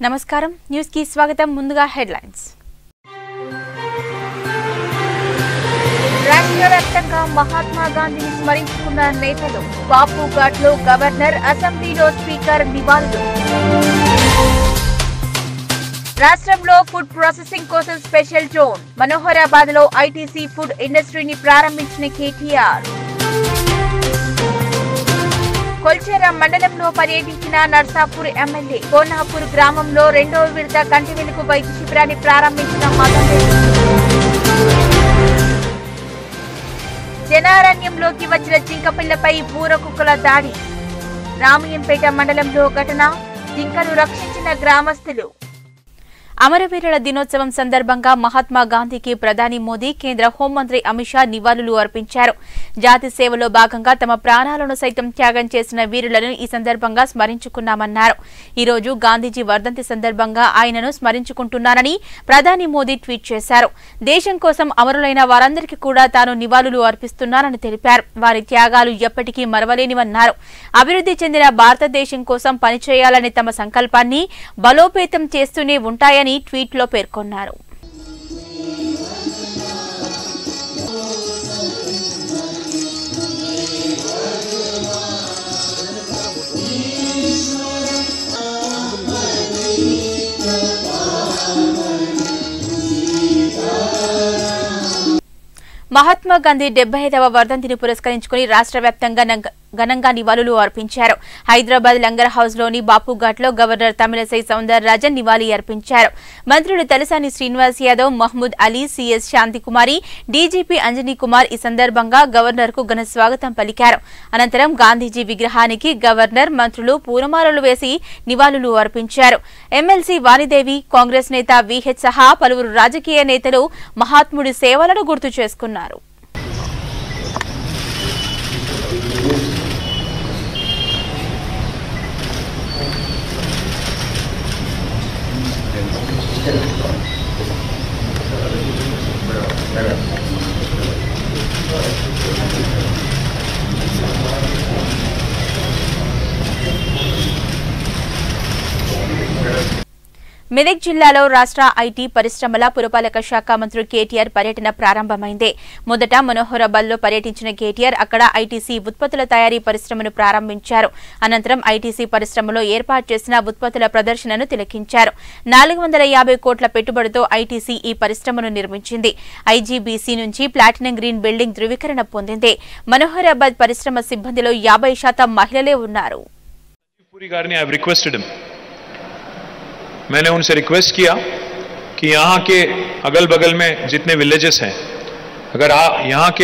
నమస్కారం న్యూస్ కి స్వాగతం ముందుగా హెడ్లైన్స్ రాష్ట్ర వ్యాప్తంగా మహాత్మా గాంధీని స్మరించుకున్న నేతలు బాపు ఘాట్లో గవర్నర్ అసెంబ్లీలో స్పీకర్ నివాళులు రాష్ట్రంలో ఫుడ్ ప్రాసెసింగ్ కోసం స్పెషల్ జోన్ మనోహరాబాద్ లో ఐటీసీ ఫుడ్ ఇండస్ట్రీని ప్రారంభించిన కేటీఆర్ కొల్చేర మండలంలో పర్యటించిన నర్సాపూర్ ఎమ్మెల్యే కోనాపూర్ గ్రామంలో రెండవ విడత కంటి వెలుగు వైద్య శిబిరాన్ని ప్రారంభించిన మదన్ జనారణ్యంలోకి వచ్చిన జింకపిల్లపై ఊర కుక్కల దాడి రామయ్యంపేట మండలంలో ఘటన జింకను రక్షించిన గ్రామస్తులు అమరవీరుల దినోత్సవం సందర్భంగా మహాత్మా గాంధీకి ప్రధాని మోదీ కేంద్ర హోంమంత్రి అమిత్ షా నివాళులు అర్పించారు జాతి సేవలో భాగంగా తమ ప్రాణాలను సైతం త్యాగం చేసిన వీరులను ఈ సందర్భంగా స్మరించుకున్నామన్నారు ఈ రోజు గాంధీజీ వర్ధంతి సందర్భంగా ఆయనను స్మరించుకుంటున్నానని ప్రధాని మోదీ ట్వీట్ చేశారు దేశం కోసం అమరులైన వారందరికీ కూడా తాను నివాళులు అర్పిస్తున్నానని తెలిపారు వారి త్యాగాలు ఎప్పటికీ మరవలేనివన్నారు అభివృద్ధి చెందిన భారతదేశం కోసం పనిచేయాలనే తమ సంకల్పాన్ని బలోపేతం చేస్తూనే ఉంటాయని ట్వీట్లో పేర్కొన్నారు మహాత్మా గాంధీ డెబ్బై ఐదవ వర్ధంతిని పురస్కరించుకుని రాష్ట్ర వ్యాప్తంగా నంగ- ఘనంగా నివాళులు అర్పించారు హైదరాబాద్ లంగర్ హౌస్ లోని బాపుఘాట్ లో గవర్నర్ తమిళసై సౌందరరాజన్ నివాళి అర్పించారు మంత్రులు తలసాని శ్రీనివాస్ యాదవ్ మహ్మూద్ అలీ సిఎస్ శాంతికుమారి డీజీపీ అంజనీ కుమార్ ఈ సందర్భంగా గవర్నర్ కు ఘన స్వాగతం పలికారు అనంతరం గాంధీజీ విగ్రహానికి గవర్నర్ మంత్రులు పూలమాలలు వేసి నివాళులు అర్పించారు ఎమ్మెల్సీ వాణిదేవి కాంగ్రెస్ నేత విహెచ్ సహా పలువురు రాజకీయ నేతలు మహాత్ముడి సేవలను గుర్తు చేసుకున్నారు మెదక్ జిల్లాలో రాష్ట్ర ఐటీ పరిశ్రమల పురపాలక శాఖ మంత్రి కేటీఆర్ పర్యటన ప్రారంభమైంది మొదట మనోహరాబాద్ లో పర్యటించిన కేటీఆర్ అక్కడ ఐటీసీ ఉత్పత్తుల తయారీ పరిశ్రమను ప్రారంభించారు అనంతరం ఐటీసీ పరిశ్రమలో ఏర్పాటు చేసిన ఉత్పత్తుల ప్రదర్శనను తిలకించారు నాలుగు వందల యాభై కోట్ల పెట్టుబడితో ఐటీసీ ఈ పరిశ్రమను నిర్మించింది ఐజీబీసీ నుంచి ప్లాటినం గ్రీన్ బిల్డింగ్ ధృవీకరణ పొందింది మనోహరాబాద్ పరిశ్రమ సిబ్బందిలో యాభై శాతం మహిళలే ఉన్నారు पूरी गार ने आई रिक्वेस्टेड हिम मैंने उनसे रिक्वेस्ट किया कि यहाँ के अगल बगल में जितने विलेजेस हैं अगर आ यहाँ के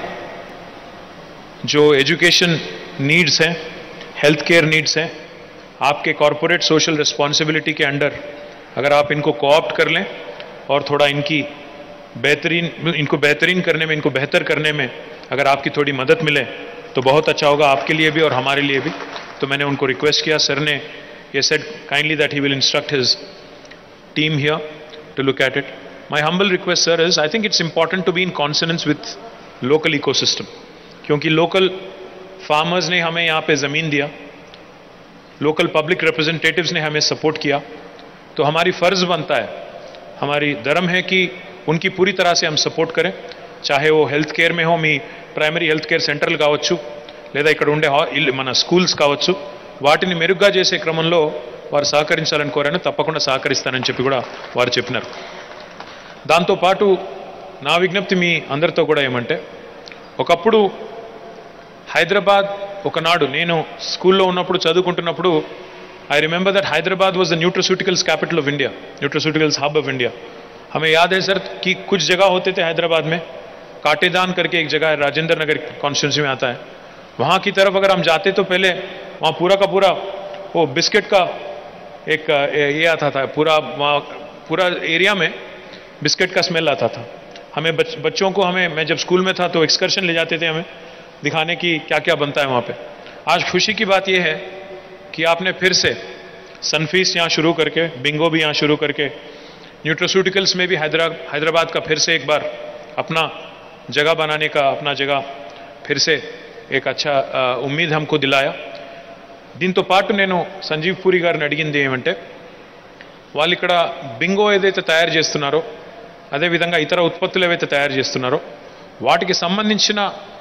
जो एजुकेशन नीड्स हैं हेल्थ केयर नीड्स हैं आपके कॉरपोरेट सोशल रिस्पॉन्सिबिलिटी के अंडर अगर आप इनको कोऑप्ट कर लें और थोड़ा इनकी बेहतरीन इनको बेहतरीन करने में इनको बेहतर करने में अगर आपकी थोड़ी मदद मिले तो बहुत अच्छा होगा आपके लिए भी और हमारे लिए भी तो मैंने उनको रिक्वेस्ट किया सर ने ये said kindly that he will instruct his team here to look at it. My humble request, sir, is I think it's important to be in consonance with local ecosystem. क्योंकि local farmers ने हमें यहाँ पे ज़मीन दिया local public representatives ने हमें support किया तो हमारी फ़र्ज़ बनता है हमारी धर्म है कि उनकी पूरी तरह से हम सपोर्ट करें चाहे वो హెల్త్ కేర్ में हो మీ ప్రైమరీ హెల్త్ కేర్ సెంటర్లు కావచ్చు లేదా ఇక్కడ ఉండే హా- ఇల్- మన స్కూల్స్ కావచ్చు వాటిని మెరుగ్గా చేసే క్రమంలో వారు సహకరించాలని కోరాను తప్పకుండా సహకరిస్తానని చెప్పి కూడా వారు చెప్పినారు దాంతోపాటు నా విజ్ఞప్తి మీ అందరితో కూడా ఏమంటే ఒకప్పుడు హైదరాబాద్ ఒకనాడు నేను స్కూల్లో ఉన్నప్పుడు చదువుకుంటున్నప్పుడు I remember that Hyderabad was the nutraceuticals capital of India nutraceuticals hub of India हमें याद है सर कि कुछ जगह होते थे हैदराबाद में काटेदान करके एक जगह है राजेंद्र नगर कॉन्स्टिट्यूंसी में आता है वहाँ की तरफ अगर हम जाते तो पहले वहाँ पूरा का पूरा वो बिस्किट का एक अ, ये आता था पूरा वहाँ पूरा एरिया में बिस्किट का स्मेल आता था हमें बच, बच्चों को हमें मैं जब स्कूल में था तो एक्सकर्शन ले जाते थे हमें दिखाने की क्या क्या बनता है वहाँ पे आज खुशी की बात यह है कि आपने फिर से सनफीस यहाँ शुरू करके बिंगो भी यहाँ शुरू करके न्यूट्रोस्यूटिकल्स में भी हैदरा हैदराबाद का फिर से एक बार अपना जगह बनाने का अपना जगह फिर से एक अच्छा अ, उम्मीद हमको दिलाया దీంతో పాటు నేను సంజీవ్ పూరి గారిని అడిగింది ఏమంటే వాళ్ళు ఇక్కడ బింగో ఏదైతే తయారు చేస్తున్నారో అదేవిధంగా ఇతర ఉత్పత్తులు ఏవైతే తయారు చేస్తున్నారో వాటికి సంబంధించిన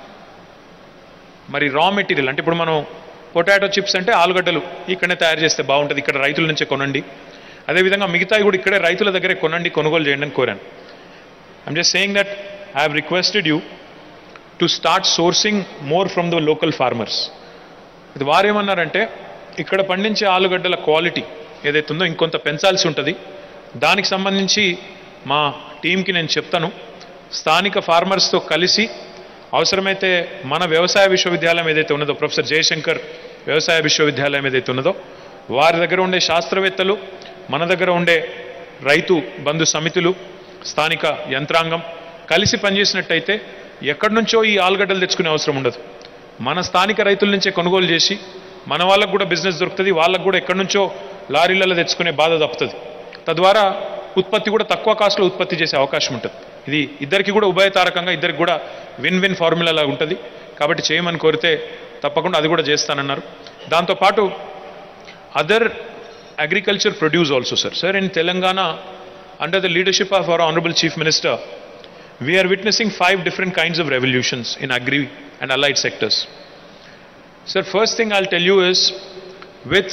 మరి రా మెటీరియల్ అంటే ఇప్పుడు మనం పొటాటో చిప్స్ అంటే ఆలుగడ్డలు ఇక్కడనే తయారు చేస్తే బాగుంటుంది ఇక్కడ రైతుల నుంచే కొనండి అదేవిధంగా మిగతాయి కూడా ఇక్కడే రైతుల దగ్గరే కొనండి కొనుగోలు చేయండి అని కోరాను I'm just saying that I have requested you to start sourcing more from the local farmers ఇది వారేమన్నారంటే ఇక్కడ పండించే ఆలుగడ్డల క్వాలిటీ ఏదైతే ఉందో ఇంకొంత పెంచాల్సి ఉంటుంది దానికి సంబంధించి మా టీంకి నేను చెప్తాను స్థానిక ఫార్మర్స్తో కలిసి అవసరమైతే మన వ్యవసాయ విశ్వవిద్యాలయం ఏదైతే ఉన్నదో ప్రొఫెసర్ జయశంకర్ వ్యవసాయ విశ్వవిద్యాలయం ఏదైతే ఉన్నదో వారి దగ్గర ఉండే శాస్త్రవేత్తలు మన దగ్గర ఉండే రైతు బంధు సమితులు స్థానిక యంత్రాంగం కలిసి పనిచేసినట్టయితే ఎక్కడి నుంచో ఈ ఆలుగడ్డలు తెచ్చుకునే అవసరం ఉండదు మన స్థానిక రైతుల నుంచే కొనుగోలు చేసి మన వాళ్ళకు కూడా బిజినెస్ దొరుకుతుంది వాళ్ళకు కూడా ఎక్కడి నుంచో లారీలలో తెచ్చుకునే బాధ తప్పుతుంది తద్వారా ఉత్పత్తి కూడా తక్కువ కాస్ట్లో ఉత్పత్తి చేసే అవకాశం ఉంటుంది ఇది ఇద్దరికి కూడా ఉభయతారకంగా ఇద్దరికి కూడా విన్ విన్ ఫార్ములా లాగా ఉంటుంది కాబట్టి చేయమని కోరితే తప్పకుండా అది కూడా చేస్తానన్నారు దాంతోపాటు other agriculture produce also sir sir in Telangana under the leadership of our honourable chief minister we are witnessing five different kinds of revolutions in agri and allied sectors. Sir, first thing I'll tell you is with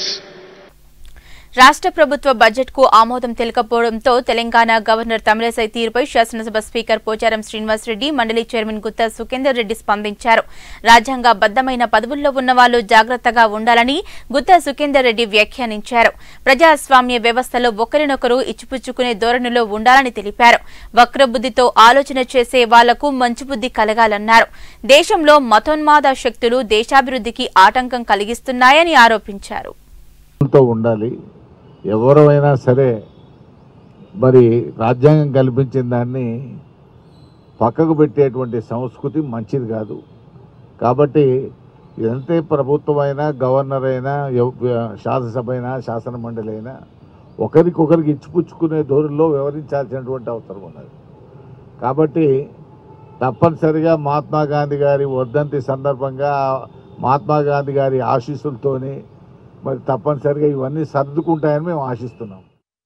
రాష్ట్ర ప్రభుత్వ budget కు ఆమోదం తెలకపోవడంతో Telangana governor Tamilisai తీరుపై శాసనసభ speaker Pocharam Srinivasa Reddy మండలి chairman Gutta Sukhender Reddy స్పందించారు రాజ్యాంగ బద్దమైన పదవుల్లో ఉన్న వాళ్ళు జాగ్రత్తగా ఉండాలని గుత్తా సుఖేందర్ రెడ్డి వ్యాఖ్యానించారు ప్రజాస్వామ్య వ్యవస్థలో ఒకరినొకరు ఇచ్చిపుచ్చుకునే ధోరణిలో ఉండాలని తెలిపారు వక్రబుద్దితో ఆలోచన చేసే వాళ్లకు మంచి బుద్ధి కలగాలన్నారు దేశంలో మతోన్మాద శక్తులు దేశాభివృద్ధికి ఆటంకం కలిగిస్తున్నాయని ఆరోపించారు తో ఉండాలి ఎవరైనా సరే మరి రాజ్యాంగం కల్పించిన దాన్ని పక్కకు పెట్టేటువంటి సంస్కృతి మంచిది కాదు కాబట్టి ఎంతే ప్రభుత్వం అయినా గవర్నర్ అయినా ఎవ్- శాసనసభ అయినా శాసన మండలి అయినా ఒకరికొకరికి ఇచ్చిపుచ్చుకునే ధోరణిలో వ్యవహరించాల్సినటువంటి అవసరం ఉన్నది కాబట్టి తప్పనిసరిగా మహాత్మా గాంధీ గారి వర్ధంతి సందర్భంగా మహాత్మా గాంధీ గారి ఆశీస్సులతోని మరి తప్పనిసరిగా ఇవన్నీ సర్దుకుంటాయని మేము ఆశిస్తున్నాం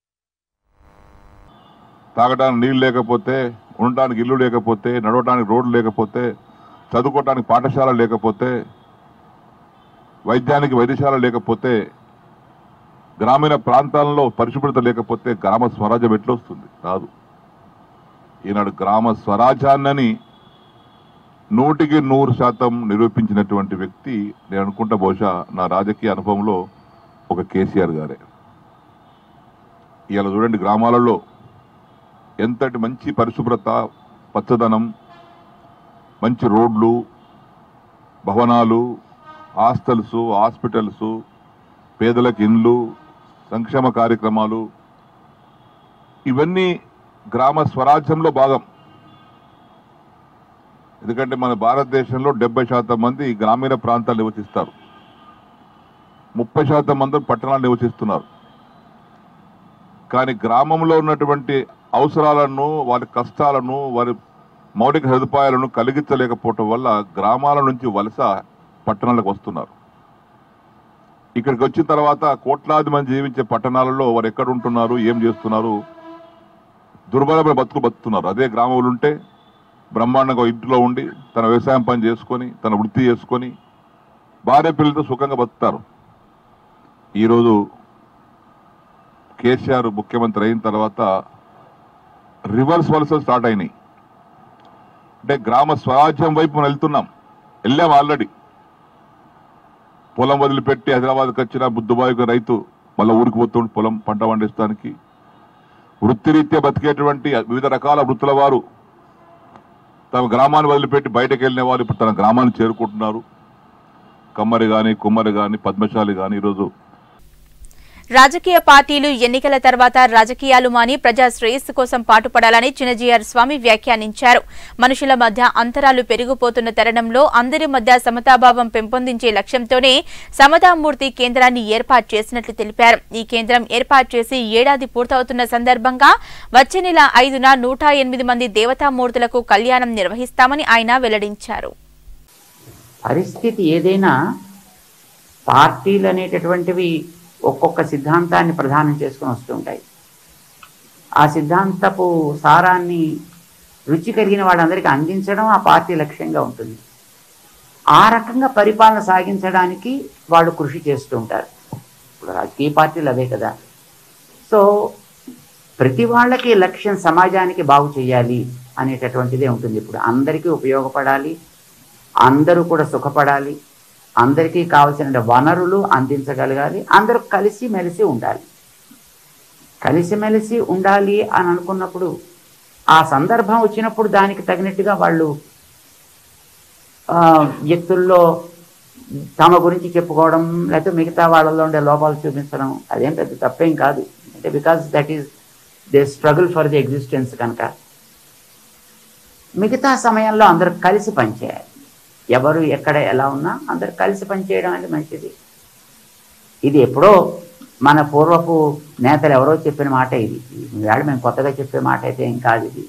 తాగడానికి నీళ్ళు లేకపోతే ఉండటానికి ఇల్లు లేకపోతే నడవడానికి రోడ్లు లేకపోతే చదువుకోవటానికి పాఠశాల లేకపోతే వైద్యానికి వైద్యశాల లేకపోతే గ్రామీణ ప్రాంతాల్లో పరిశుభ్రత లేకపోతే గ్రామ స్వరాజ్యం ఎట్లా వస్తుంది రాదు ఈనాడు గ్రామ స్వరాజ్యాన్నని నూటికి నూరు శాతం నిరూపించినటువంటి వ్యక్తి నేను అనుకుంటా బహుశా నా రాజకీయ అనుభవంలో ఒక కేసీఆర్ గారే ఇవాళ చూడండి గ్రామాలలో ఎంతటి మంచి పరిశుభ్రత పచ్చదనం మంచి రోడ్లు భవనాలు హాస్టల్స్ హాస్పిటల్స్ పేదలకు ఇండ్లు సంక్షేమ కార్యక్రమాలు ఇవన్నీ గ్రామ స్వరాజ్యంలో భాగం ఎందుకంటే మన భారతదేశంలో డెబ్బై శాతం మంది గ్రామీణ ప్రాంతాలు నివసిస్తారు ముప్పై శాతం మంది పట్టణాలు నివసిస్తున్నారు కానీ గ్రామంలో ఉన్నటువంటి అవసరాలను వారి కష్టాలను వారి మౌలిక సదుపాయాలను కలిగించలేకపోవటం వల్ల గ్రామాల నుంచి వలస పట్టణాలకు వస్తున్నారు ఇక్కడికి వచ్చిన తర్వాత కోట్లాది మంది జీవించే పట్టణాలలో వారు ఎక్కడ ఉంటున్నారు ఏం చేస్తున్నారు దుర్బలమైన బతుకు బతుకుతున్నారు అదే గ్రామంలో ఉంటే బ్రహ్మాండంగా ఇంట్లో ఉండి తన వ్యవసాయం పని చేసుకొని తన వృత్తి చేసుకొని భార్య పిల్లలతో సుఖంగా బతుకుతారు ఈరోజు కేసీఆర్ ముఖ్యమంత్రి అయిన తర్వాత రివర్స్ వలసలు స్టార్ట్ అయినాయి అంటే గ్రామ స్వరాజ్యం వైపు మనం వెళ్తున్నాం వెళ్ళాం ఆల్రెడీ పొలం వదిలిపెట్టి హైదరాబాద్కి వచ్చిన బుద్ధుబాయికి రైతు మళ్ళీ ఊరికి పోతుండు పొలం పంట పండించడానికి వృత్తిరీత్యా బతికేటువంటి వివిధ రకాల వృత్తుల వారు తమ గ్రామాన్ని వదిలిపెట్టి బయటకు వెళ్ళిన వారు ఇప్పుడు తన గ్రామాన్ని చేరుకుంటున్నారు కమ్మరి కానీ కుమ్మరి కానీ పద్మశాలి కానీ ఈరోజు రాజకీయ పార్టీలు ఎన్నికల తర్వాత రాజకీయాలు మాని ప్రజా శ్రేయస్సు కోసం పాటుపడాలని చిన్నజీఆర్ స్వామి వ్యాఖ్యానించారు మనుషుల మధ్య అంతరాలు పెరిగిపోతున్న తరుణంలో అందరి మధ్య సమతాభావం పెంపొందించే లక్ష్యంతోనే సమతామూర్తి కేంద్రాన్ని ఏర్పాటు చేసినట్లు తెలిపారు ఈ కేంద్రం ఏర్పాటు చేసి ఏడాది పూర్తవుతున్న సందర్భంగా వచ్చే నెల ఐదున నూట ఎనిమిది మంది దేవతామూర్తులకు కళ్యాణం నిర్వహిస్తామని ఆయన వెల్లడించారు పరిస్థితి ఏదైనా పార్టీలు అనేటటువంటివి ఒక్కొక్క సిద్ధాంతాన్ని ప్రధానం చేసుకుని వస్తుంటాయి ఆ సిద్ధాంతపు సారాన్ని రుచి కలిగిన వాళ్ళందరికీ అందించడం ఆ పార్టీ లక్ష్యంగా ఉంటుంది ఆ రకంగా పరిపాలన సాగించడానికి వాళ్ళు కృషి చేస్తూ ఉంటారు ఇప్పుడు రాజకీయ పార్టీలు అవే కదా సో ప్రతి వాళ్ళకి లక్ష్యం సమాజానికి బాగు చేయాలి అనేటటువంటిదే ఉంటుంది ఇప్పుడు అందరికీ ఉపయోగపడాలి అందరూ కూడా సుఖపడాలి అందరికీ కావలసిన వనరులు అందించగలగాలి అందరూ కలిసి మెలిసి ఉండాలి కలిసిమెలిసి ఉండాలి అని అనుకున్నప్పుడు ఆ సందర్భం వచ్చినప్పుడు దానికి తగినట్టుగా వాళ్ళు ఆ, వ్యక్తుల్లో తమ గురించి చెప్పుకోవడం లేకపోతే మిగతా వాళ్ళలో ఉండే లోపాలు చూపించడం అదేం పెద్ద తప్పేం కాదు అంటే because that is the struggle for the existence కనుక మిగతా సమయంలో అందరూ కలిసి పనిచేయాలి ఎవరు ఎక్కడ ఎలా ఉన్నా అందరూ కలిసి పనిచేయడం అనేది మంచిది ఇది ఎప్పుడో మన పూర్వపు నేతలు ఎవరో చెప్పిన మాట ఇది ఈవేళ మేము కొత్తగా చెప్పే మాట అయితే ఏం కాదు ఇది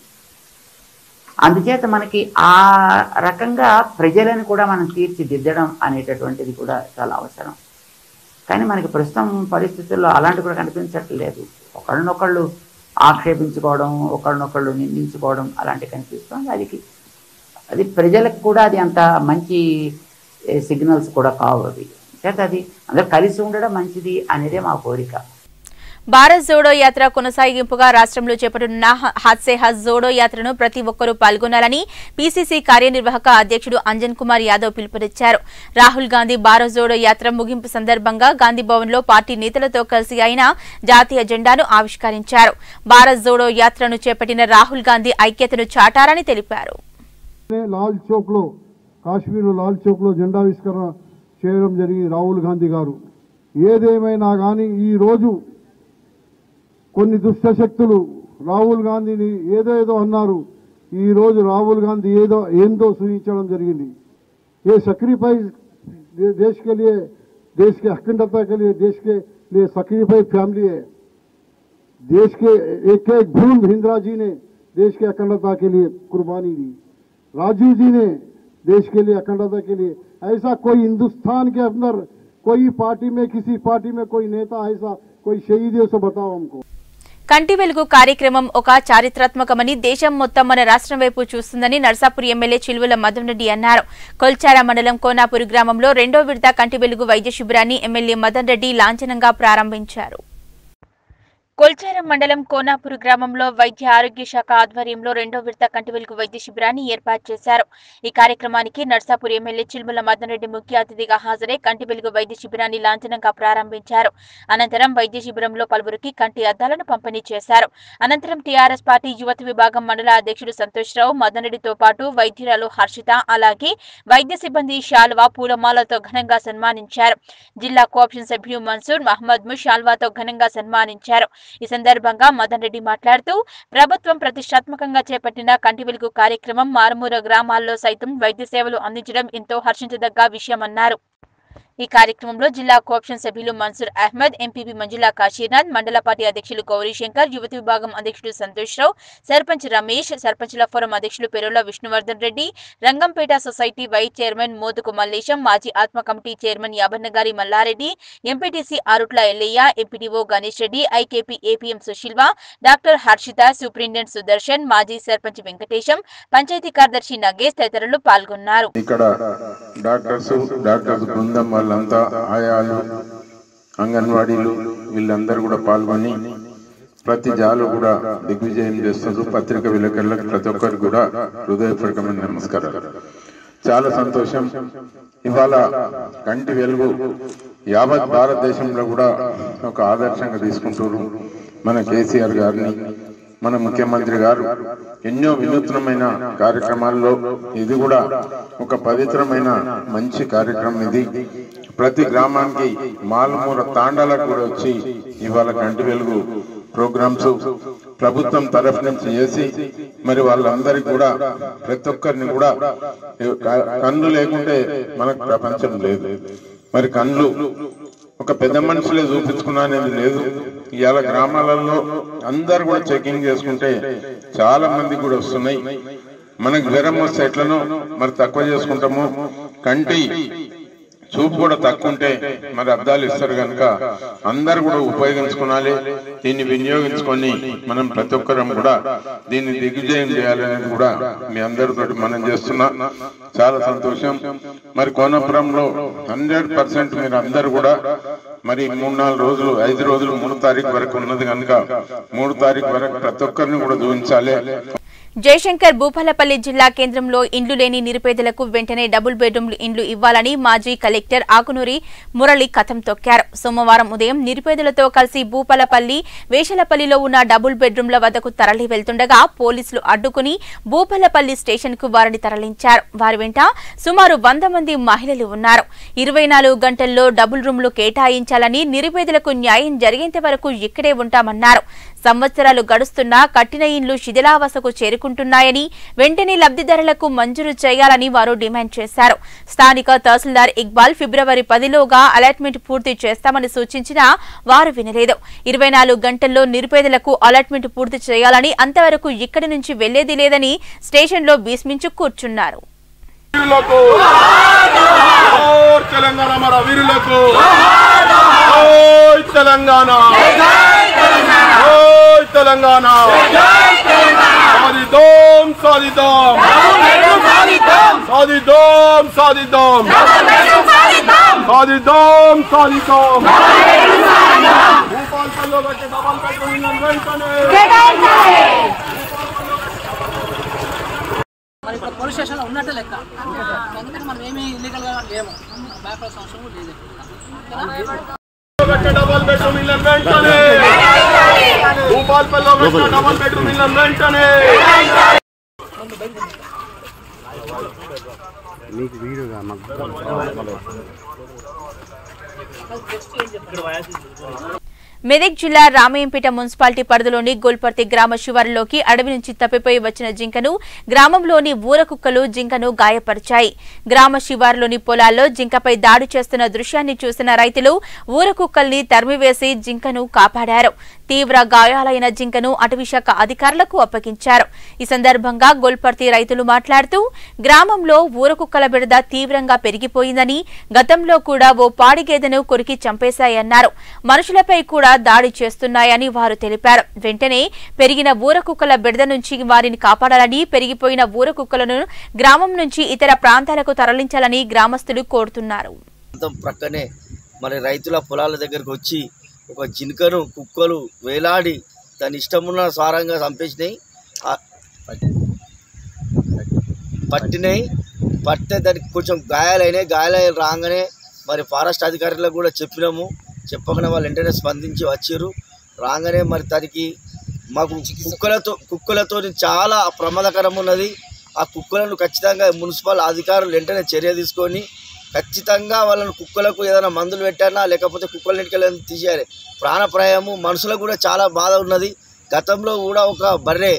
అందుచేత మనకి ఆ రకంగా ప్రజలను కూడా మనం తీర్చిదిద్దడం అనేటటువంటిది కూడా చాలా అవసరం కానీ మనకి ప్రస్తుతం పరిస్థితుల్లో అలాంటి కూడా కనిపించట్లేదు ఒకళ్ళనొకళ్ళు ఆక్షేపించుకోవడం ఒకళ్ళనొకళ్ళు నిందించుకోవడం అలాంటివి కనిపిస్తుంది అది అది ప్రజలకు కూడా అది అంత మంచి సిగ్నల్స్ కూడా కావు అవి చేత అది అందరూ కలిసి ఉండడం మంచిది అనేదే మా కోరిక భారత్ జోడో యాత్ర కొనసాగింపుగా రాష్ట్రంలో చేపట్టనున్న హ- హాత్సే హజ్ జోడో యాత్రను ప్రతి ఒక్కరూ పాల్గొనాలని పీసీసీ కార్యనిర్వాహక అధ్యక్షుడు అంజన్ కుమార్ యాదవ్ పిలుపునిచ్చారు రాహుల్ గాంధీ భారత్ జోడో యాత్ర ముగింపు సందర్భంగా గాంధీ భవన్లో పార్టీ నేతలతో కలిసి ఆయన జాతీయ జెండాను ఆవిష్కరించారు భారత్ జోడో యాత్రను చేపట్టిన రాహుల్ గాంధీ ఐక్యతను చాటారని తెలిపారు లాల్ చౌక్లో కాశ్మీర్ లాల్ చౌక్లో జెండావిష్కరణ చేయడం జరిగింది రాహుల్ గాంధీ గారు ఏదేమైనా కానీ ఈరోజు కొన్ని దుష్టశక్తులు రాహుల్ గాంధీని ఏదో ఏదో అన్నారు ఈరోజు రాహుల్ గాంధీ ఏదో ఏందో సూచించడం జరిగింది ये सैक्रिफाइस देश के लिए देश के अखंडता के लिए देश के लिए सैक्रिफाइस फैमिली है देश के एक एक भूल महिंद्रा जी ने देश के अखंडता के लिए कुर्बानी दी राजीव जी ने देश के लिए अखंडता के लिए ऐसा कोई हिंदुस्तान के अंदर कोई पार्टी में किसी पार्टी में कोई नेता ऐसा कोई शहीद है उसे बताओ हमको కంటి వెలుగు కార్యక్రమం ఒక చారిత్రాత్మకమని దేశం మొత్తం మన రాష్ట్రం వైపు చూస్తుందని నర్సాపూర్ ఎమ్మెల్యే చిలువల మదన్ రెడ్డి అన్నారు కొల్చార మండలం కోనాపూర్ గ్రామంలో రెండో విడత కంటి వెలుగు వైద్య శిబిరాన్ని ఎమ్మెల్యే మదన్ రెడ్డి లాంఛనంగా ప్రారంభించారు కొల్చారం మండలం కోనాపూర్ గ్రామంలో వైద్య ఆరోగ్య శాఖ ఆధ్వర్యంలో రెండో విడత కంటి వెలుగు వైద్య శిబిరాన్ని ఏర్పాటు చేశారు ఈ కార్యక్రమానికి నర్సాపూర్ ఎమ్మెల్యే చిల్మల మదన్ రెడ్డి ముఖ్య అతిథిగా హాజరై కంటి వెలుగు వైద్య శిబిరాన్ని లాంఛనంగా ప్రారంభించారు అనంతరం వైద్య శిబిరంలో పలువురికి కంటి అద్దాలను పంపిణీ చేశారు అనంతరం టీఆర్ఎస్ పార్టీ యువత విభాగం మండల అధ్యక్షుడు సంతోష్ రావు మదన్ రెడ్డితో పాటు వైద్యురాలు హర్షిత అలాగే వైద్య సిబ్బంది శాల్వా పూలమాలతో ఘనంగా సన్మానించారు జిల్లా కోఆప్షన్ సభ్యులు మన్సూర్ మహమ్మద్ ము శాల్వాతో ఘనంగా సన్మానించారు ఈ సందర్భంగా మదన్ రెడ్డి మాట్లాడుతూ ప్రభుత్వం ప్రతిష్టాత్మకంగా చేపట్టిన కంటి వెలుగు కార్యక్రమం మారుమూల గ్రామాల్లో సైతం వైద్య సేవలు అందించడం ఎంతో హర్షించదగ్గ విషయమన్నారు ఈ కార్యక్రమంలో జిల్లా కోఆప్షన్ సభ్యులు మన్సూర్ అహ్మద్ ఎంపీపీ మంజులా కాశీనాథ్ మండల పార్టీ అధ్యక్షులు గౌరీశంకర్ యువతి విభాగం అధ్యక్షుడు సంతోష్ రావు సర్పంచ్ రమేష్ సర్పంచ్ల ఫోరం అధ్యక్షులు Perula Vishnuvardhan Reddy Rangampet society vice chairman Mothuku Mallesham మాజీ ఆత్మ committee chairman Yabannagari Mallareddy MPTC Arutla Yellaiah MPDO Ganesh Reddy IKP APM సుశీల్వ డాక్టర్ హర్షిత సూపరింటెండెంట్ సుదర్శన్ మాజీ సర్పంచ్ వెంకటేశం పంచాయతీ కార్యదర్శి నగేష్ తదితరులు పాల్గొన్నారు ఇక్కడ డాక్టర్స్ డాక్టర్స్ బృందం వాళ్ళంతా ఆయాలు అంగన్వాడీలు వీళ్ళందరూ కూడా పాల్గొని ప్రతి జాలు కూడా దిగ్విజయం చేస్తున్నారు పత్రిక విలేకరులకు ప్రతి ఒక్కరికి కూడా హృదయపూర్వకమైన నమస్కారాలు చాలా సంతోషం ఇవాళ కంటి వెలుగు యావత్ భారతదేశంలో కూడా ఒక ఆదర్శంగా తీసుకుంటున్నారు మన కేసీఆర్ గారిని మన ముఖ్యమంత్రి గారు ఎన్నో వినూత్నమైన కార్యక్రమాల్లో ఇది కూడా ఒక పవిత్రమైన మంచి కార్యక్రమం ఇది ప్రతి గ్రామానికి మాలమూల తాండాలకు కూడా వచ్చి ఇవాళ కంటి వెలుగు ప్రోగ్రామ్స్ ప్రభుత్వం తరఫు నుంచి చేసి మరి వాళ్ళందరికీ కూడా ప్రతి ఒక్కరిని కూడా కన్ను లేకుంటే మనకు ప్రపంచం లేదు మరి కళ్ళు ఒక పెద్ద మనుషులే చూపించుకున్నానేది లేదు ఇవాళ గ్రామాలలో అందరు కూడా చెకింగ్ చేసుకుంటే చాలా మంది కూడా వస్తున్నాయి మనకు జ్వరం వస్తే ఎట్లనో మరి తక్కువ చేసుకుంటాము కంటి చూపు కూడా తక్కువ ఉంటే మరి అద్దాలు ఇస్తారు కనుక అందరు కూడా ఉపయోగించుకోవాలి దీన్ని వినియోగించుకొని మనం ప్రతి ఒక్కరం కూడా దీన్ని దిగ్విజయం చేయాలనేది కూడా మీ అందరితో మనం చేస్తున్నా చాలా సంతోషం మరి కోనపురంలో హండ్రెడ్ పర్సెంట్ మీరు అందరు కూడా మరి మూడు నాలుగు రోజులు ఐదు రోజులు మూడు తారీఖు వరకు ఉన్నది కనుక మూడు తారీఖు వరకు ప్రతి ఒక్కరిని కూడా చూపించాలి జయశంకర్ భూపాలపల్లి జిల్లా కేంద్రంలో ఇండ్లు లేని నిరుపేదలకు వెంటనే డబుల్ బెడ్రూమ్లు ఇండ్లు ఇవ్వాలని మాజీ కలెక్టర్ ఆకునూరి మురళి కథం తొక్కారు సోమవారం ఉదయం నిరుపేదలతో కలిసి భూపాలపల్లి వేషలపల్లిలో ఉన్న డబుల్ బెడ్రూమ్ల వద్దకు తరలి వెళ్తుండగా పోలీసులు అడ్డుకుని భూపాలపల్లి స్టేషన్ కు వారిని తరలించారు వారి వెంట సుమారు వంద మంది మహిళలు ఉన్నారు ఇరవై నాలుగు గంటల్లో డబుల్ రూమ్లు కేటాయించాలని నిరుపేదలకు న్యాయం జరిగేంత వరకు ఇక్కడే ఉంటామన్నారు సంవత్సరాలు గడుస్తున్నా కట్టిన ఇండ్లు శిథిలావస్థకు చేరుకుంటున్నాయని వెంటనే లబ్ధిదారులకు మంజూరు చేయాలని వారు డిమాండ్ చేశారు స్థానిక తహసీల్దార్ ఇక్బాల్ ఫిబ్రవరి పదిలోగా అలాట్మెంట్ పూర్తి చేస్తామని సూచించినా వారు వినలేదు ఇరవై నాలుగు గంటల్లో నిరుపేదలకు అలాట్మెంట్ పూర్తి చేయాలని అంతవరకు ఇక్కడి నుంచి వెళ్లేది లేదని స్టేషన్లో భీష్మించు కూర్చున్నారు వీరులకు జోహార్ తెలంగాణ మన వీరులకు జై తెలంగాణ జై తెలంగాణ సాధిద్దాం సాధిద్దాం సాధిద్దాం సాధిద్దాం సాధిద్దాం సాధిద్దాం భూపాల్పల్లో కట్టి డబల్ బెడ్రూమ్ ఇళ్ళను వెంటనే మరి ఇప్పుడు పోలీస్ స్టేషన్లో ఉన్నట్టే లెక్క ఎందుకంటే మనం ఏమీ ఇల్లీగల్గా లేము భయపడాల్సిన అవసరం కూడా లేదు కట్టే డబల్ బెడ్రూమ్ ఇళ్ళను వెంటనే భూపాల్పల్లో కట్టే డబల్ బెడ్రూమ్ ఇళ్ళను వెంటనే మెదక్ జిల్లా రామయ్యంపేట మున్సిపాలిటీ పరిధిలోని గోల్పర్తి గ్రామ శివారులోకి అడవి నుంచి తప్పిపోయి వచ్చిన జింకను గ్రామంలోని ఊర కుక్కలు జింకను గాయపరిచాయి గ్రామ శివారులోని పొలాల్లో జింకపై దాడి చేస్తున్న దృశ్యాన్ని చూసిన రైతులు ఊర కుక్కల్ని తరిమివేసి జింకను కాపాడారు తీవ్ర గాయాలైన జింకను అటవీశాఖ అధికారులకు అప్పగించారు ఈ సందర్భంగా గోల్పర్తి రైతులు మాట్లాడుతూ గ్రామంలో ఊర కుక్కల బిడద తీవ్రంగా పెరిగిపోయిందని గతంలో కూడా ఓ పాడి గేదెను కొరికి చంపేశాయన్నారు మనుషులపై కూడా దాడి చేస్తున్నాయని వారు తెలిపారు వెంటనే పెరిగిన ఊర కుక్కల బిడద నుంచి వారిని కాపాడాలని పెరిగిపోయిన ఊర కుక్కలను గ్రామం నుంచి ఇతర ప్రాంతాలకు తరలించాలని గ్రామస్తులు కోరుతున్నారు ప్రాంతం ప్రక్కనే మరి రైతుల పొలాల దగ్గరకు వచ్చి ఒక జింకను కుక్కలు వేలాడి దాని ఇష్టమున్న సారంగా చంపేసినాయి ఆ- పట్టినాయి పట్టితే దానికి కొంచెం గాయాలైనాయి గాయాలై రాగానే మరి ఫారెస్ట్ అధికారులకు కూడా చెప్పినాము చెప్పగానే వాళ్ళు వెంటనే స్పందించి వచ్చారు రాగానే మరి దానికి మాకు కుక్కలతో కుక్కలతో చాలా ప్రమాదకరం ఉన్నది ఆ కుక్కలను ఖచ్చితంగా మున్సిపల్ అధికారులు వెంటనే చర్య తీసుకొని ఖచ్చితంగా వాళ్ళని కుక్కలకు ఏదైనా మందులు పెట్టానా లేకపోతే కుక్కల ఇంటికి తీసేయాలి ప్రాణప్రాయము మనుషులకు కూడా చాలా బాధ ఉన్నది గతంలో కూడా ఒక బర్రె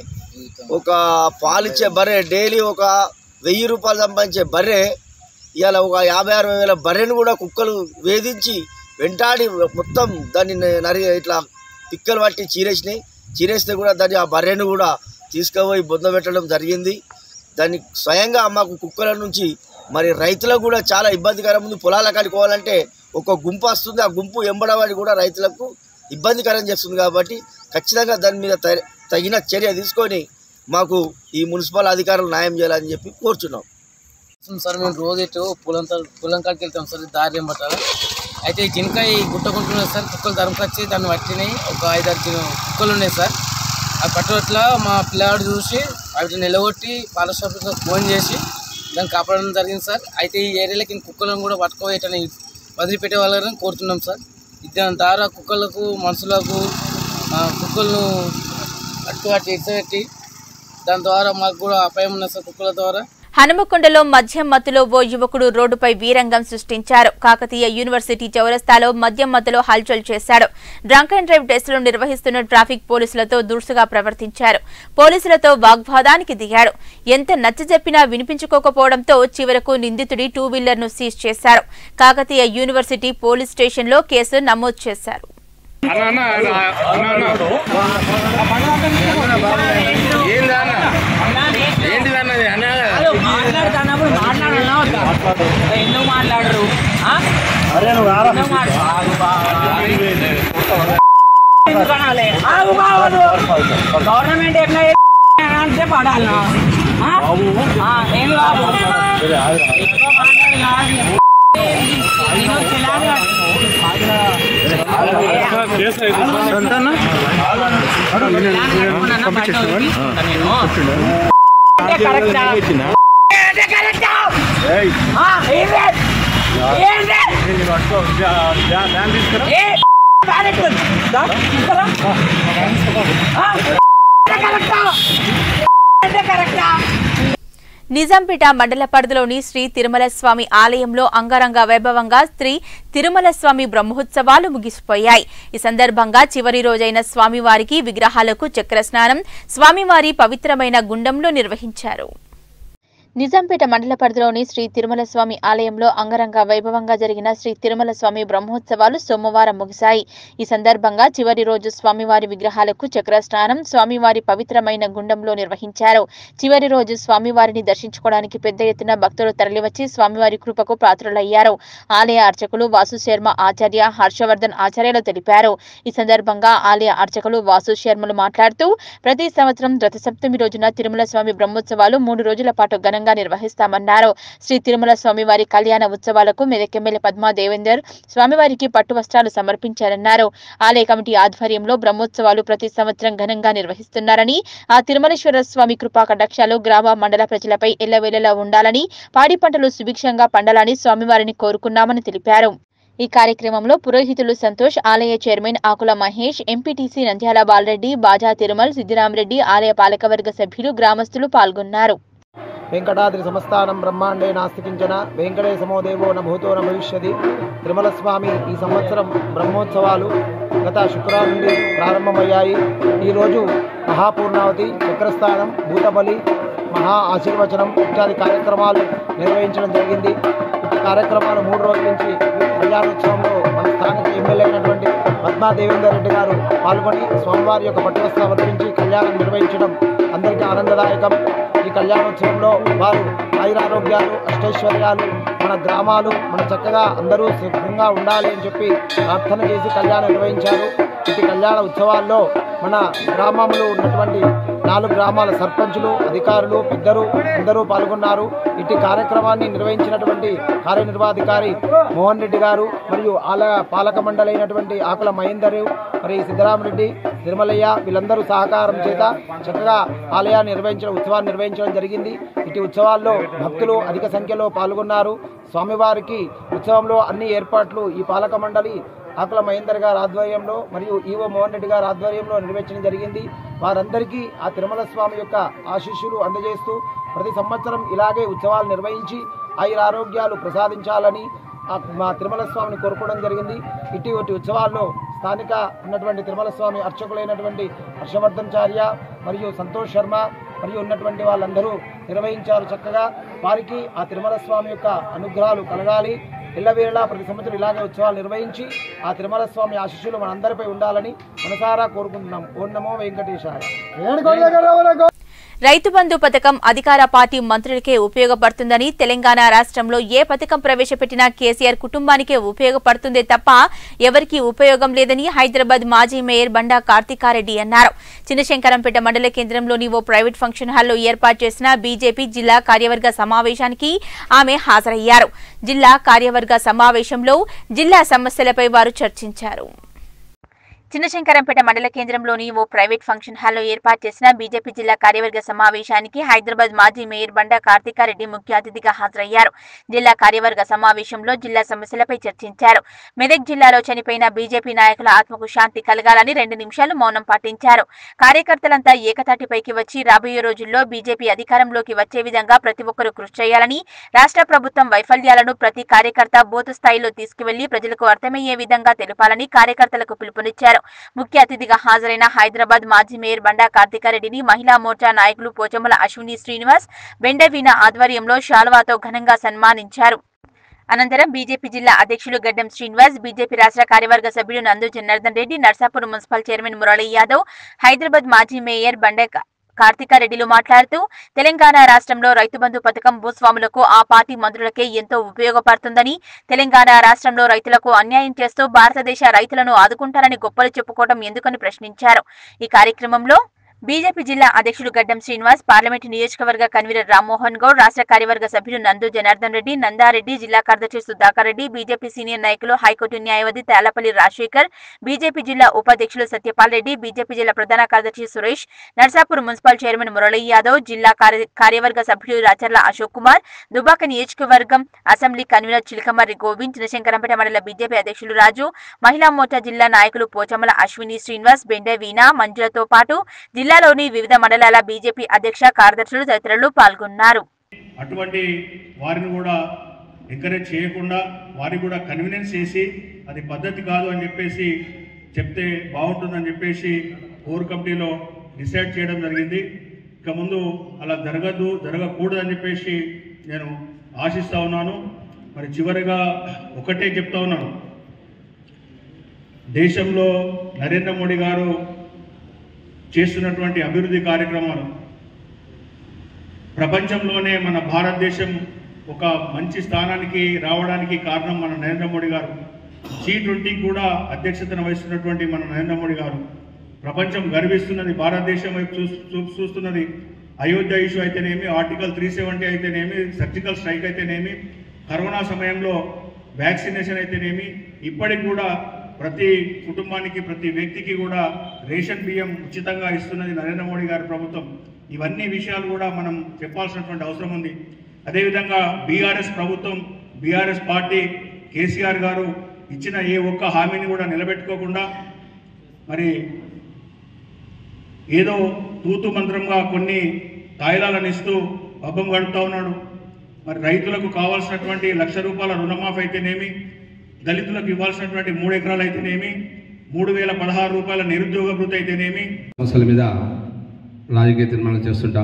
ఒక పాలిచ్చే బర్రె డైలీ ఒక వెయ్యి రూపాయలు సంపాదించే బర్రె ఇవాళ ఒక యాభై అరవై వేల బర్రెను కూడా కుక్కలు వేధించి వెంటాడి మొత్తం దాన్ని నరి ఇట్లా పిక్కలు పట్టి చీరేసినాయి చీరేస్తే కూడా దాన్ని ఆ బర్రెను కూడా తీసుకుపోయి బొంద పెట్టడం జరిగింది దాన్ని స్వయంగా మాకు కుక్కల నుంచి మరి రైతులకు కూడా చాలా ఇబ్బందికరం ఉంది పొలాల కడుకోవాలంటే ఒక గుంపు వస్తుంది ఆ గుంపు ఎంబడవాడి కూడా రైతులకు ఇబ్బందికరం చేస్తుంది కాబట్టి ఖచ్చితంగా దాని మీద త- తగిన చర్య తీసుకొని మాకు ఈ మున్సిపల్ అధికారులు న్యాయం చేయాలని చెప్పి కోరుచున్నాం సార్ మేము రోజు ఇటు పొలం త- పొలం కాడికి వెళ్తాం సార్ దారి పట్టాల అయితే ఈ జింక ఈ గుట్టకుంటున్నాయి సార్ కుక్కలు తరుముకొచ్చి దాన్ని పట్టినాయి ఒక ఐదారు జిన్ కుక్కలు ఉన్నాయి సార్ ఆ పట్టుబట్ల మా పిల్లాడు చూసి వాటిని నిలగొట్టి పాల షాప్కి ఫోన్ చేసి దాన్ని కాపాడడం జరిగింది సార్ అయితే ఈ ఏరియాలోకి ఇంక కుక్కలను కూడా పట్టుకోవేటని వదిలిపెట్టే వాళ్ళని కోరుతున్నాం సార్ దాని ద్వారా కుక్కలకు మనుషులకు ఆ, కుక్కలను పట్టుబట్టి ఇచ్చబెట్టి దాని ద్వారా మాకు కూడా అపాయం ఉన్నది సార్ కుక్కల ద్వారా హనుమకొండలో మద్యం మత్తులో ఓ యువకుడు రోడ్డుపై వీరంగం సృష్టించారు కాకతీయ యూనివర్సిటీ చౌరస్తాలో మద్యం మత్తులో హల్చల్ చేశాడు డ్రంక్ అండ్ డ్రైవ్ టెస్టులు నిర్వహిస్తున్న ట్రాఫిక్ పోలీసులతో దురుసుగా ప్రవర్తించారు పోలీసులతో వాగ్వాదానికి దిగాడు ఎంత నచ్చజెప్పినా వినిపించుకోకపోవడంతో చివరకు నిందితుడి టూ వీలర్ ను సీజ్ చేశారు కాకతీయ యూనివర్సిటీ పోలీస్ స్టేషన్లో కేసు నమోదు చేశారు మాట్లాడుతున్నప్పుడు మాట్లాడాలి ఎందుకు మాట్లాడరు అరే నువ్వు రారా గవర్నమెంట్ ఎట్లా అంటే పడాలి ఏం బాబు ఎక్కువ మాట్లాడి కరెక్టా కరెక్టా నిజాంపేట మండల పరిధిలోని శ్రీ తిరుమల స్వామి ఆలయంలో అంగరంగ వైభవంగా శ్రీ తిరుమల స్వామి బ్రహ్మోత్సవాలు ముగిసిపోయాయి ఈ సందర్భంగా చివరి రోజైన స్వామివారికి విగ్రహాలకు చక్రస్నానం స్వామివారి పవిత్రమైన గుండంలో నిర్వహించారు నిజాంపేట మండల పరిధిలోని శ్రీ తిరుమల స్వామి ఆలయంలో అంగరంగ వైభవంగా జరిగిన శ్రీ తిరుమల స్వామి బ్రహ్మోత్సవాలు సోమవారం ముగిశాయి ఈ సందర్భంగా చివరి రోజు స్వామివారి విగ్రహాలకు చక్రస్నానం స్వామివారి పవిత్రమైన గుండంలో నిర్వహించారు చివరి రోజు స్వామివారిని దర్శించుకోవడానికి పెద్ద ఎత్తున భక్తులు తరలివచ్చి స్వామివారి కృపకు పాత్రులయ్యారు ఆలయ అర్చకులు వాసు శర్మ ఆచార్య హర్షవర్ధన్ ఆచార్యలు తెలిపారు ఈ సందర్భంగా ఆలయ అర్చకులు వాసు శర్మలు మాట్లాడుతూ ప్రతి సంవత్సరం రథసప్తమి రోజున తిరుమల స్వామి బ్రహ్మోత్సవాలు మూడు రోజుల పాటు ఘనంగా నిర్వహిస్తామన్నారు శ్రీ తిరుమల స్వామివారి కళ్యాణ ఉత్సవాలకు మెదక్ ఎమ్మెల్యే పద్మా దేవేందర్ స్వామివారికి పట్టు వస్త్రాలు సమర్పించారన్నారు ఆలయ కమిటీ ఆధ్వర్యంలో బ్రహ్మోత్సవాలు ప్రతి సంవత్సరం ఘనంగా నిర్వహిస్తున్నారని ఆ తిరుమలేశ్వర స్వామి కృపా కటాక్షాలు గ్రామ మండల ప్రజలపై ఎల్లవేళలా ఉండాలని పాడి పంటలు సుభిక్షంగా పండాలని స్వామివారిని కోరుకున్నామని తెలిపారు ఈ కార్యక్రమంలో పురోహితులు సంతోష్ ఆలయ చైర్మన్ ఆకుల మహేష్ ఎంపీటీసీ నంద్యాల బాలరెడ్డి బాజా తిరుమల్ సిద్దిరామరెడ్డి ఆలయ పాలకవర్గ సభ్యులు గ్రామస్తులు పాల్గొన్నారు వెంకటాద్రి సంస్థానం బ్రహ్మాండే నాస్తికించన వెంకటేశమో దేవో న భూతో న భవిష్యతి తిరుమల స్వామి ఈ సంవత్సరం బ్రహ్మోత్సవాలు గత శుక్రవారం నుండి ప్రారంభమయ్యాయి ఈరోజు మహాపూర్ణావతి చక్రస్థానం భూతబలి మహా ఆశీర్వచనం ఇత్యాది కార్యక్రమాలు నిర్వహించడం జరిగింది ఈ కార్యక్రమాలు మూడు రోజుల నుంచి కళ్యాణోత్సవంలో మన స్థానిక ఎమ్మెల్యే అయినటువంటి పద్మా దేవేందర్ రెడ్డి గారు పాల్గొని స్వామివారి యొక్క పట్టువస్త్రం సమర్పించి కళ్యాణం నిర్వహించడం అందరికీ ఆనందదాయకం ఈ కళ్యాణోత్సవంలో వారు ఆయురారోగ్యాలు అష్టైశ్వర్యాలు మన గ్రామాలు మన చక్కగా అందరూ సుఖంగా ఉండాలి అని చెప్పి ప్రార్థన చేసి కళ్యాణం నిర్వహించారు ఇటు కళ్యాణ ఉత్సవాల్లో మన గ్రామంలో ఉన్నటువంటి నాలుగు గ్రామాల సర్పంచులు అధికారులు పెద్దలు అందరూ పాల్గొన్నారు ఇటు కార్యక్రమాన్ని నిర్వహించినటువంటి కార్యనిర్వాధికారి మోహన్ రెడ్డి గారు మరియు ఆలయ పాలక మండలి అయినటువంటి ఆకుల మహేందర్ మరి సిద్ధరామరెడ్డి తిరుమలయ్య వీళ్ళందరూ సహకారం చేత చక్కగా ఆలయాన్ని నిర్వహించడం ఉత్సవాన్ని నిర్వహించడం జరిగింది ఇటు ఉత్సవాల్లో భక్తులు అధిక సంఖ్యలో పాల్గొన్నారు స్వామివారికి ఉత్సవంలో అన్ని ఏర్పాట్లు ఈ పాలక మండలి ఆకుల మహేందర్ గారి ఆధ్వర్యంలో మరియు ఈవో మోహన్ రెడ్డి గారి ఆధ్వర్యంలో నిర్వహించడం జరిగింది వారందరికీ ఆ తిరుమల స్వామి యొక్క ఆశీస్సులు అందజేస్తూ ప్రతి సంవత్సరం ఇలాగే ఉత్సవాలు నిర్వహించి ఆయుర ఆరోగ్యాలు ప్రసాదించాలని ఆ మా తిరుమల స్వామిని కోరుకోవడం జరిగింది ఇటువంటి ఉత్సవాల్లో స్థానిక ఉన్నటువంటి తిరుమల స్వామి అర్చకులైనటువంటి హర్షవర్ధన్ చార్య మరియు సంతోష్ శర్మ మరియు ఉన్నటువంటి వాళ్ళందరూ నిర్వహించారు చక్కగా వారికి ఆ తిరుమల స్వామి యొక్క అనుగ్రహాలు కలగాలి ఎల్లవేళలా ప్రతి సంవత్సరం ఇలాగే ఉత్సవాలు నిర్వహించి ఆ తిరుమల స్వామి ఆశీస్సులు మనందరిపై ఉండాలని మనసారా కోరుకుంటున్నాం ఓం నమో వెంకటేశాయ రైతు బంధు పథకం అధికార పార్టీ మంత్రులకే ఉపయోగపడుతుందని తెలంగాణ రాష్ట్రంలో ఏ పథకం ప్రవేశపెట్టినా కేసీఆర్ కుటుంబానికే ఉపయోగపడుతుందే తప్ప ఎవరికీ ఉపయోగం లేదని హైదరాబాద్ మాజీ మేయర్ బండా కార్తికారెడ్డి అన్నారు చిన్నశంకరంపేట మండల కేంద్రంలోని ఓ ప్రైవేట్ ఫంక్షన్ హాల్లో ఏర్పాటు చేసిన బీజేపీ జిల్లా కార్యవర్గ సమావేశానికి ఆమె హాజరయ్యారు జిల్లా కార్యవర్గ సమావేశంలో జిల్లా సమస్యలపై వారు చర్చించారు చిన్నశంకరంపేట మండల కేంద్రంలోని ఓ ప్రైవేట్ ఫంక్షన్ హాల్లో ఏర్పాటు చేసిన బీజేపీ జిల్లా కార్యవర్గ సమావేశానికి హైదరాబాద్ మాజీ మేయర్ బండా కార్తికారెడ్డి ముఖ్య అతిథిగా హాజరయ్యారు జిల్లా కార్యవర్గ సమావేశంలో జిల్లా సమస్యలపై చర్చించారు మెదక్ జిల్లాలో చనిపోయిన బీజేపీ నాయకుల ఆత్మకు శాంతి కలగాలని రెండు నిమిషాలు మౌనం పాటించారు కార్యకర్తలంతా ఏకతాటిపైకి వచ్చి రాబోయే రోజుల్లో బీజేపీ అధికారంలోకి వచ్చే విధంగా ప్రతి ఒక్కరూ కృషి చేయాలని రాష్ట్ర ప్రభుత్వం వైఫల్యాలను ప్రతి కార్యకర్త బూత్ స్థాయిలో తీసుకువెళ్లి ప్రజలకు అర్థమయ్యే విధంగా తెలపాలని కార్యకర్తలకు పిలుపునిచ్చారు ముఖ్య అతిథిగా హాజరైన హైదరాబాద్ మాజీ మేయర్ బండా కార్తికారెడ్డిని మహిళా మోర్చా నాయకులు పోచమ్మల అశ్విని శ్రీనివాస్ బెండవీణ ఆధ్వర్యంలో శాల్వాతో ఘనంగా సన్మానించారు అనంతరం బీజేపీ జిల్లా అధ్యక్షులు గడ్డం శ్రీనివాస్ బీజేపీ రాష్ట్ర కార్యవర్గ సభ్యులు నందు జనార్దన్ రెడ్డి నర్సాపూర్ మున్సిపల్ చైర్మన్ మురళీ యాదవ్ హైదరాబాద్ మాజీ మేయర్ బండే కార్తికారెడ్డిలు మాట్లాడుతూ తెలంగాణ రాష్ట్రంలో రైతు బంధు పథకం భూస్వాములకు ఆ పార్టీ మంత్రులకే ఎంతో ఉపయోగపడుతుందని తెలంగాణ రాష్ట్రంలో రైతులకు అన్యాయం చేస్తూ భారతదేశ రైతులను ఆదుకుంటారని గొప్పలు చెప్పుకోవడం ఎందుకని ప్రశ్నించారు ఈ కార్యక్రమంలో బీజేపీ జిల్లా అధ్యక్షుడు గడ్డం శ్రీనివాస్ పార్లమెంటు నియోజకవర్గ కన్వీనర్ రామ్మోహన్ గౌడ్ రాష్ట్ర కార్యవర్గ సభ్యులు నందు జనార్దన్ రెడ్డి నందారెడ్డి జిల్లా కార్యదర్శి సుధాకర్ రెడ్డి బీజేపీ సీనియర్ నాయకులు హైకోర్టు న్యాయవాది తేలపల్లి రాజశేఖర్ బీజేపీ జిల్లా ఉపాధ్యక్షులు సత్యపాల్ రెడ్డి బీజేపీ జిల్లా ప్రధాన కార్యదర్శి సురేష్ నర్సాపూర్ మున్సిపల్ చైర్మన్ మురళీ యాదవ్ జిల్లా కార్య- కార్యవర్గ సభ్యులు రాచర్ల అశోక్ కుమార్ దుబాక నియోజకవర్గం అసెంబ్లీ కన్వీనర్ చిలకమర్రి గోవింద్ చినశంకరంపేట మండల బీజేపీ అధ్యక్షులు రాజు మహిళా మోర్చా జిల్లా నాయకులు పోచమ్మల అశ్విని శ్రీనివాస్ బెండే వీణా మంజులతో పాటు జిల్లాలోని వివిధ మండలాల బీజేపీ అధ్యక్ష కార్యదర్శులు తదితరులు పాల్గొన్నారు అటువంటి వారిని కూడా ఎంకరేజ్ చేయకుండా వారికి కూడా కన్వీనియన్స్ చేసి అది పద్ధతి కాదు అని చెప్పేసి చెప్తే బాగుంటుందని చెప్పేసి కోర్ కమిటీలో డిసైడ్ చేయడం జరిగింది ఇక ముందు అలా జరగద్దు జరగకూడదు అని చెప్పేసి నేను ఆశిస్తా ఉన్నాను మరి చివరిగా ఒకటే చెప్తా ఉన్నాను దేశంలో నరేంద్ర మోడీ గారు చేస్తున్నటువంటి అభివృద్ధి కార్యక్రమాలు ప్రపంచంలోనే మన భారతదేశం ఒక మంచి స్థానానికి రావడానికి కారణం మన నరేంద్ర మోడీ గారు జీ ట్వంటీ కూడా అధ్యక్షతన వహిస్తున్నటువంటి మన నరేంద్ర మోడీ గారు ప్రపంచం గర్విస్తున్నది భారతదేశం వైపు చూ చూ- చూస్తున్నది అయోధ్య ఇష్యూ అయితేనేమి ఆర్టికల్ త్రీ సెవెంటీ అయితేనేమి సర్జికల్ స్ట్రైక్ అయితేనేమి కరోనా సమయంలో వ్యాక్సినేషన్ అయితేనేమి ఇప్పటికి కూడా ప్రతి కుటుంబానికి ప్రతి వ్యక్తికి కూడా రేషన్ బియ్యం ఉచితంగా ఇస్తున్నది నరేంద్ర మోడీ గారి ప్రభుత్వం ఇవన్నీ విషయాలు కూడా మనం చెప్పాల్సినటువంటి అవసరం ఉంది అదేవిధంగా బీఆర్ఎస్ ప్రభుత్వం బీఆర్ఎస్ పార్టీ కేసీఆర్ గారు ఇచ్చిన ఏ ఒక్క హామీని కూడా నిలబెట్టుకోకుండా మరి ఏదో తూతు మంత్రంగా కొన్ని తాయిలాలను ఇస్తూ పబ్బం గడుపుతా ఉన్నాడు మరి రైతులకు కావాల్సినటువంటి లక్ష రూపాయల రుణమాఫీ అయితేనేమి దళితులకు ఇవ్వాల్సినటువంటి మూడు ఎకరాలు అయితేనేమి మూడు వేల పదహారు రూపాయల నిరుద్యోగ భృతి అయితేనేమి సమస్యల మీద రాజకీయ తీర్మానం చేస్తుంటాం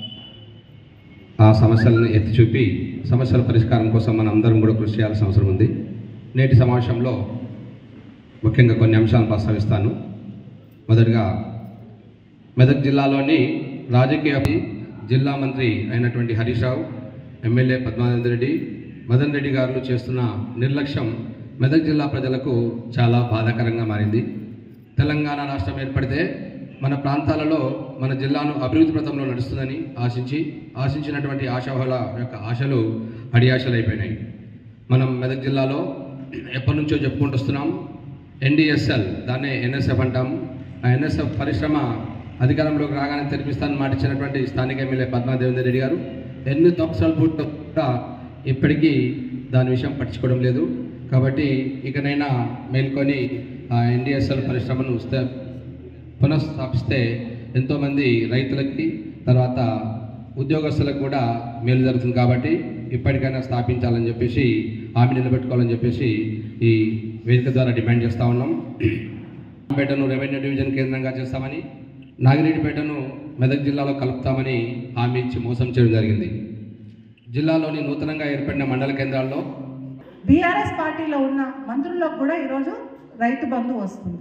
ఆ సమస్యలను ఎత్తి చూపి సమస్యల పరిష్కారం కోసం మనం అందరం కూడా కృషి చేయాల్సిన అవసరం ఉంది నేటి సమావేశంలో ముఖ్యంగా కొన్ని అంశాలను ప్రస్తావిస్తాను మొదటగా మెదక్ జిల్లాలోని రాజకీయ జిల్లా మంత్రి అయినటువంటి హరీష్ రావు ఎమ్మెల్యే పద్మానంద రెడ్డి మదన్ రెడ్డి గారు చేస్తున్న నిర్లక్ష్యం మెదక్ జిల్లా ప్రజలకు చాలా బాధాకరంగా మారింది తెలంగాణ రాష్ట్రం ఏర్పడితే మన ప్రాంతాలలో మన జిల్లాను అభివృద్ధి పథంలో నడుస్తుందని ఆశించి ఆశించినటువంటి ఆశాహుల యొక్క ఆశలు అడియాశలు అయిపోయినాయి మనం మెదక్ జిల్లాలో ఎప్పటి నుంచో చెప్పుకుంటూ వస్తున్నాం ఎన్డిఎస్ఎల్ దాన్నే ఎన్ఎస్ఎఫ్ అంటాం ఆ ఎన్ఎస్ఎఫ్ పరిశ్రమ అధికారంలోకి రాగానే తెరిపిస్తానని మాట ఇచ్చినటువంటి స్థానిక ఎమ్మెల్యే పద్మాదేవేందర్ రెడ్డి గారు ఎన్ని సంవత్సరాలు పుట్ట కూడా ఇప్పటికీ దాని విషయం పట్టించుకోవడం లేదు కాబట్టి ఇకనైనా మేల్కొని ఆ ఎన్డిఎస్ఎల్ పరిశ్రమను స్థ- పునఃస్థాపిస్తే ఎంతోమంది రైతులకి తర్వాత ఉద్యోగస్తులకు కూడా మేలు జరుగుతుంది కాబట్టి ఇప్పటికైనా స్థాపించాలని చెప్పేసి హామీ నిలబెట్టుకోవాలని చెప్పేసి ఈ వేదిక ద్వారా డిమాండ్ చేస్తూ ఉన్నాం పేటను రెవెన్యూ డివిజన్ కేంద్రంగా చేస్తామని నాగిరెడ్డిపేటను మెదక్ జిల్లాలో కలుపుతామని హామీ ఇచ్చి మోసం చేయడం జరిగింది జిల్లాలోని నూతనంగా ఏర్పడిన మండల కేంద్రాల్లో బీఆర్ఎస్ పార్టీలో ఉన్న మంత్రులకు కూడా ఈరోజు రైతు బంధు వస్తుంది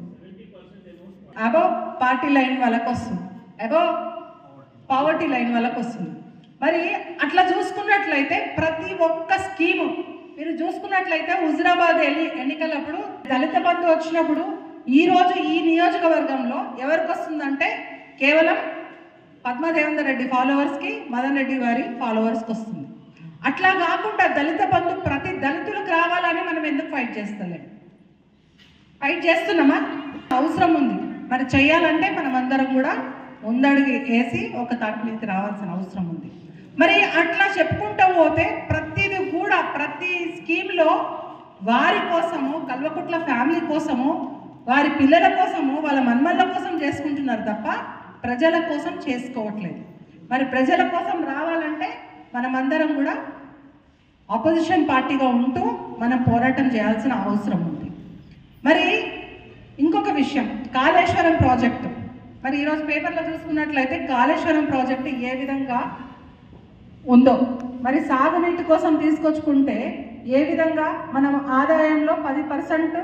అబౌవ్ పార్టీ లైన్ వాళ్ళకి వస్తుంది అబౌవ్ పావర్టీ లైన్ వాళ్ళకి వస్తుంది మరి అట్లా చూసుకున్నట్లయితే ప్రతి ఒక్క స్కీము మీరు చూసుకున్నట్లయితే హుజరాబాద్ ఎన్ని ఎన్నికలప్పుడు దళిత బంధు వచ్చినప్పుడు ఈ రోజు ఈ నియోజకవర్గంలో ఎవరికి వస్తుందంటే కేవలం పద్మదేవేందర్ రెడ్డి ఫాలోవర్స్కి మదన్ రెడ్డి వారి ఫాలోవర్స్కి వస్తుంది అట్లా కాకుండా దళిత బంధు ప్రతి దళితులకు రావాలని మనం ఎందుకు ఫైట్ చేస్తలేం ఫైట్ చేస్తున్నామా అవసరం ఉంది మరి చెయ్యాలంటే మనం అందరం కూడా ముందడుగు వేసి ఒక తాటి మీదకి రావాల్సిన అవసరం ఉంది మరి అట్లా చెప్పుకుంటూ పోతే ప్రతిది కూడా ప్రతి స్కీమ్లో వారి కోసము కల్వకుట్ల ఫ్యామిలీ కోసము వారి పిల్లల కోసము వాళ్ళ మన్మళ్ళ కోసం చేసుకుంటున్నారు తప్ప ప్రజల కోసం చేసుకోవట్లేదు మరి ప్రజల కోసం రావాలంటే మనమందరం కూడా ఆపోజిషన్ పార్టీగా ఉంటూ మనం పోరాటం చేయాల్సిన అవసరం ఉంది మరి ఇంకొక విషయం కాళేశ్వరం ప్రాజెక్టు మరి ఈరోజు పేపర్లో చూసుకున్నట్లయితే కాళేశ్వరం ప్రాజెక్టు ఏ విధంగా ఉందో మరి సాగునీటి కోసం తీసుకొచ్చుకుంటే ఏ విధంగా మనం ఆదాయంలో పది పర్సెంట్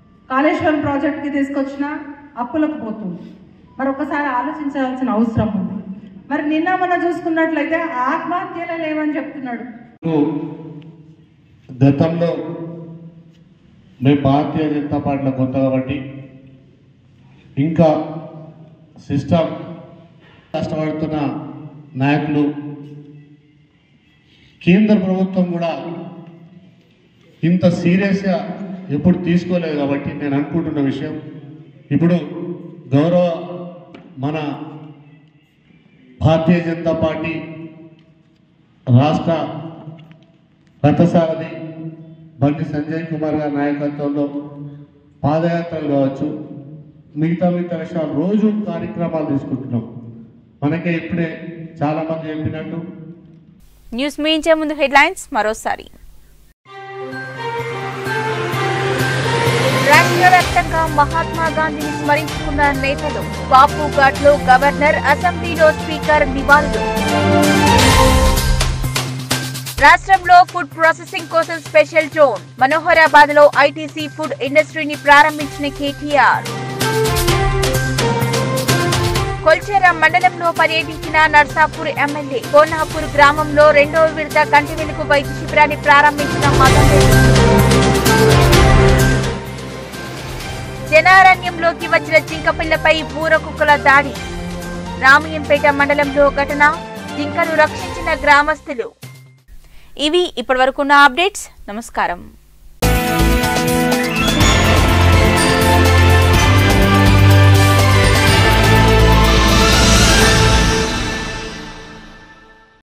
కాళేశ్వరం ప్రాజెక్ట్కి తీసుకొచ్చిన అప్పులకు పోతుంది మరి ఒకసారి ఆలోచించాల్సిన అవసరం ఉంది మరి నిన్న మొన్న చూసుకున్నట్లయితే ఆత్మహత్యలే లేవని చెప్తున్నాడు గతంలో మేము భారతీయ జనతా పార్టీలో కొత్త కాబట్టి ఇంకా సిస్టమ్ కష్టపడుతున్న నాయకులు కేంద్ర ప్రభుత్వం కూడా ఇంత సీరియస్గా ఎప్పుడు తీసుకోలేదు కాబట్టి నేను అనుకుంటున్న విషయం ఇప్పుడు గౌరవ మన భారతీయ జనతా పార్టీ రాష్ట్ర రథసారథి బండి సంజయ్ కుమార్ గారి నాయకత్వంలో పాదయాత్రలు కావచ్చు మిగతా మిగతా విషయాలు రోజు కార్యక్రమాలు తీసుకుంటున్నాం మనకే ఇప్పుడే చాలా మంది చెప్పినట్టు న్యూస్ ముగించే ముందు హెడ్లైన్స్ మరోసారి రాష్ట్ర వ్యాప్తంగా మహాత్మా గాంధీని స్మరించుకున్న నేతలు బాపు ఘాట్ లో గవర్నర్ అసెంబ్లీలో స్పీకర్ నివాళులు రాష్ట్రంలో ఫుడ్ ప్రాసెసింగ్ కోసం స్పెషల్ జోన్ మనోహరాబాద్ లో ఐటీసీ ఫుడ్ ఇండస్ట్రీని ప్రారంభించిన కేటీఆర్ కొల్చేర మండలంలో పర్యటించిన నర్సాపూర్ ఎమ్మెల్యే కోనాపూర్ గ్రామంలో రెండవ విడత కంటి వెలుగు వైద్య శిబిరాన్ని ప్రారంభించిన మదన్ రెడ్డి జనారణ్యంలోకి వచ్చిన జింకపిల్లపై బూర కుక్కల దాడి రామయ్యంపేట మండలంలో ఘటన జింకను రక్షించిన గ్రామస్తులు ఇవి ఇప్పటివరకున్న అప్డేట్స్ నమస్కారం